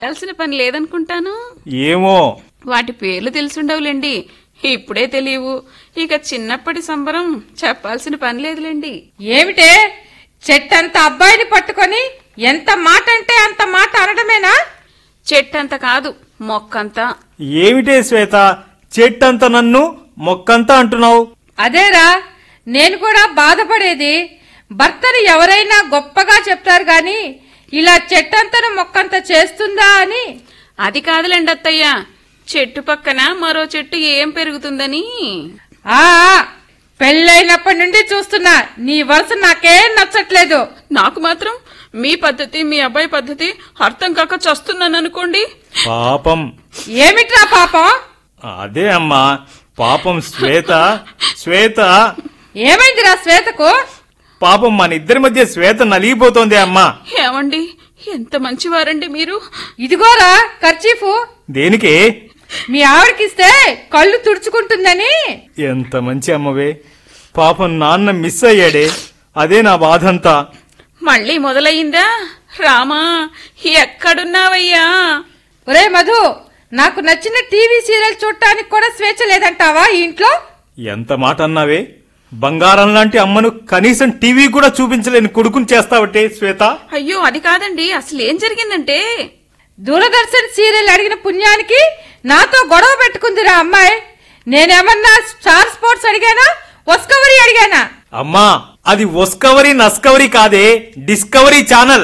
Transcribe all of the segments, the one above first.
చేయాల్సిన పని లేదనుకుంటాను ఏమో వాటి పేర్లు తెలుసుండవులేండి ఇప్పుడే తెలియవు ఇక చిన్నప్పటి సంబరం చెప్పాల్సిన పని లేదులేండి ఏమిటే చెట్టంత అబ్బాయిని పట్టుకొని ఎంత మాట అంటే అంత మాట అనడమేనా చెట్టంత కాదు మొక్కంతా ఏమిటే శ్వేత చెట్టంత నన్ను మొక్కంతా అంటున్నావు అదేరా నేను కూడా బాధపడేది భర్తను ఎవరైనా గొప్పగా చెప్తారు గాని ఇలా చెట్టంతను మొక్కంత చేస్తుందా అని అది కాదులేండి అత్తయ్య చెట్టు పక్కన మరో చెట్టు ఏం పెరుగుతుందని ఆ పెళ్ళైనప్పటి నుండి చూస్తున్నా నీ వరుస నాకేం నచ్చట్లేదు నాకు మాత్రం మీ పద్ధతి మీ అబ్బాయి పద్ధతి అర్థం కాక చస్తున్నాను అనుకోండి పాపం ఏమిట్రా పాపం అదే అమ్మా పాపం శ్వేత శ్వేత ఏమైందిరా శ్వేతకు పాపం మన ఇద్దరి మధ్య శ్వేత నలిగిపోతోంది అమ్మా ఏమండి ఎంత మంచివారండి మీరు ఇదిగోరా ఖర్చీఫు దేనికి మీ ఆవిడకిస్తే కళ్ళు తుడుచుకుంటుందని ఎంత మంచి అమ్మవే పాపం నాన్న మిస్ అయ్యాడే అదే నా బాధంతా మళ్ళీ మొదలయ్యిందా రామా ఎక్కడున్నావయ్యా ఒరే మధు నాకు నచ్చిన టీవీ సీరియల్ చూడటానికి కూడా స్వేచ్ఛ లేదంటావా ఈ ఇంట్లో ఎంత మాట అన్నావే బంగారం లాంటి అమ్మను కనీసం టీవీ కూడా చూపించలేని కొడుకుని చేస్తావటే శ్వేత అయ్యో అది కాదండి అసలు ఏం జరిగిందంటే దూరదర్శన్ సీరియల్ అడిగిన పుణ్యానికి నాతో గొడవ పెట్టుకుందిరా అమ్మాయి నేనేమన్నా స్టార్ స్పోర్ట్స్ అడిగానా ఒస్కవరీ అడిగానా అమ్మా అది ఒస్కవరీ నస్కవరీ కాదే డిస్కవరీ ఛానల్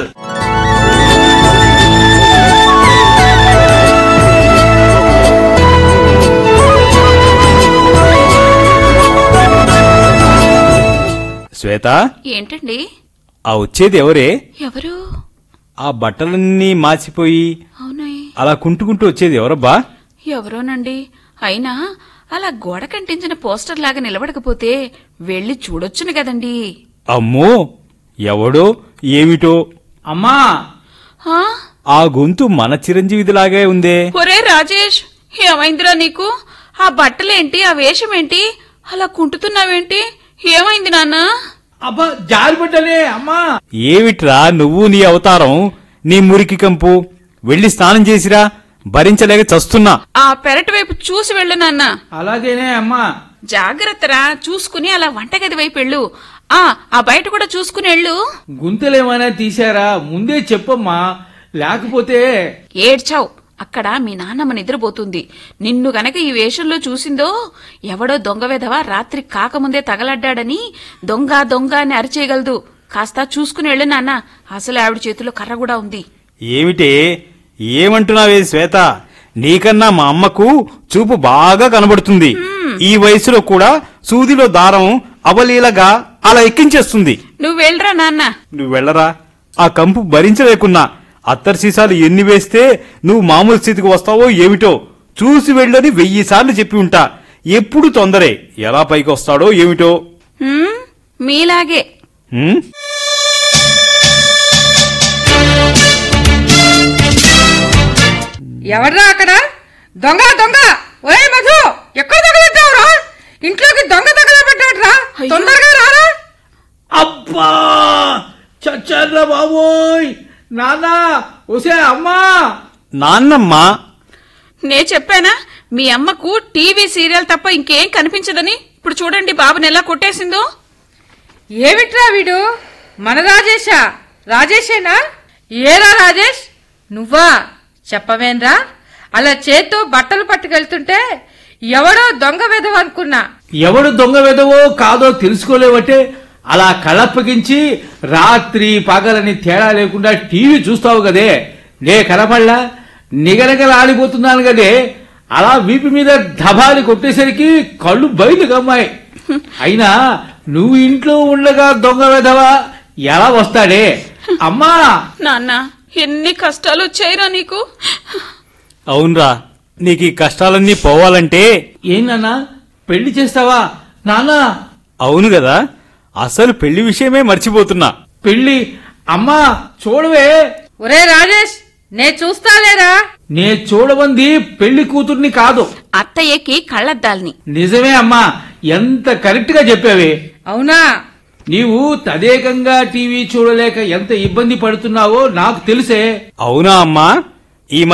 శ్వేత ఏంటండి ఆ వచ్చేది ఎవరే ఎవరు ఆ బట్టలన్నీ మాసిపోయి అవునాయి అలా కుంటుకుంటూ వచ్చేది ఎవరబ్బా ఎవరోనండి అయినా అలా గోడ కంటించిన పోస్టర్ లాగా నిలబడకపోతే వెళ్ళి చూడొచ్చును కదండి అమ్మో ఎవడో ఏమిటో అమ్మా ఆ? ఆ గొంతు మన చిరంజీవిదిలాగే ఉందే ఒరే రాజేష్ ఏమైందిరా నీకు ఆ బట్టలేంటి ఆ వేషమేంటి అలా కుంటున్నావేంటి ఏమైంది నాన్న అబ్బా జారిపడ్డలే అమ్మా ఏమిట్రా నువ్వు నీ అవతారం నీ మురికి కంపు వెళ్ళి స్నానం చేసిరా భరించలేక చస్తున్నా ఆ పెరటి వైపు చూసి వెళ్ళు నాన్న అలాగేనే అమ్మా జాగ్రత్తరా చూసుకుని అలా వంటగది వైపు వెళ్ళు ఆ ఆ బయట కూడా చూసుకుని వెళ్ళు గుంతలేమైనా తీశారా ముందే చెప్పమ్మా లేకపోతే ఏడ్చావు అక్కడ మీ నాన్నమ్మ నిద్రపోతుంది నిన్ను గనక ఈ వేషంలో చూసిందో ఎవడో దొంగ వెధవ రాత్రి కాకముందే తగలడ్డాడని దొంగ దొంగ అని అరిచేయగలదు కాస్త చూసుకుని వెళ్ళు నాన్న అసలు ఆవిడ చేతిలో కర్ర కూడా ఉంది ఏమిటే ఏమంటున్నావే శ్వేత నీకన్నా మా అమ్మకు చూపు బాగా కనబడుతుంది ఈ వయసులో కూడా సూదిలో దారం అవలీలగా అలా ఎక్కించేస్తుంది నువ్వు వెళ్ళరా నాన్న నువ్వు వెళ్ళరా ఆ కంపు భరించలేకున్నా అత్తర్ సీసాలు ఎన్ని వేస్తే నువ్వు మామూలు స్థితికి వస్తావో ఏమిటో చూసి వెళ్ళని వెయ్యి సార్లు చెప్పి ఉంటా ఎప్పుడు తొందరే ఎలా పైకి వస్తాడో ఏమిటో హ్మ్? మీలాగే హ్మ్? ఎవడ్రా అక్కడ దొంగ దొంగ ఒరే మధు ఎక్కడ తగలబెట్టావురా ఇంట్లోకి దొంగ తగలబెట్టాడురా అయ్యో. తొందరగా రారా అబ్బా చచ్చారా బాబోయ్ నాన్నా ఒసే అమ్మా నాన్నమ్మ నే చెప్పానా మీ అమ్మకు టీవీ సీరియల్ తప్ప ఇంకేం కనిపించదని ఇప్పుడు చూడండి బాబుని ఎలా కొట్టేసిందో ఏమిట్రా వీడు మన రాజేషా రాజేషేనా ఏరా రాజేష్ నువ్వా చెప్పవేంరా అలా చేత్తో బట్టలు పట్టుకెళ్తుంటే ఎవడో దొంగ వెధవ అనుకున్నా ఎవడు దొంగ వెదవో కాదో తెలుసుకోలేవటే అలా కళప్పగించి రాత్రి పగలని తేడా లేకుండా టీవీ చూస్తావు కదే నే కనపడలా నిగనగల ఆడిపోతున్నాను కదే అలా వీపి మీద దబాలి కొట్టేసరికి కళ్ళు బయటకు అమ్మాయి అయినా నువ్వు ఇంట్లో ఉండగా దొంగ వెధవా ఎలా వస్తాడే అమ్మా నాన్న ఎన్ని కష్టాలు వచ్చాయిరా నీకు అవునరా నీకు ఈ కష్టాలన్నీ పోవాలంటే ఏంటన్నా పెళ్లి చేస్తావా నాన్నా అవును కదా అసలు పెళ్లి విషయమే మర్చిపోతున్నా పెళ్లి అమ్మా చూడవే ఒరే రాజేష్ నే చూస్తాలేరా నే చూడమంది పెళ్లి కూతుర్ని కాదు అత్తయ్యకి కళ్ళద్దాల్ని నిజమే అమ్మా ఎంత కరెక్ట్ గా చెప్పావే అవునా నీవు తదేకంగా టీవీ చూడలేక ఎంత ఇబ్బంది పడుతున్నావో నాకు తెలుసే అవునా అమ్మా ఈ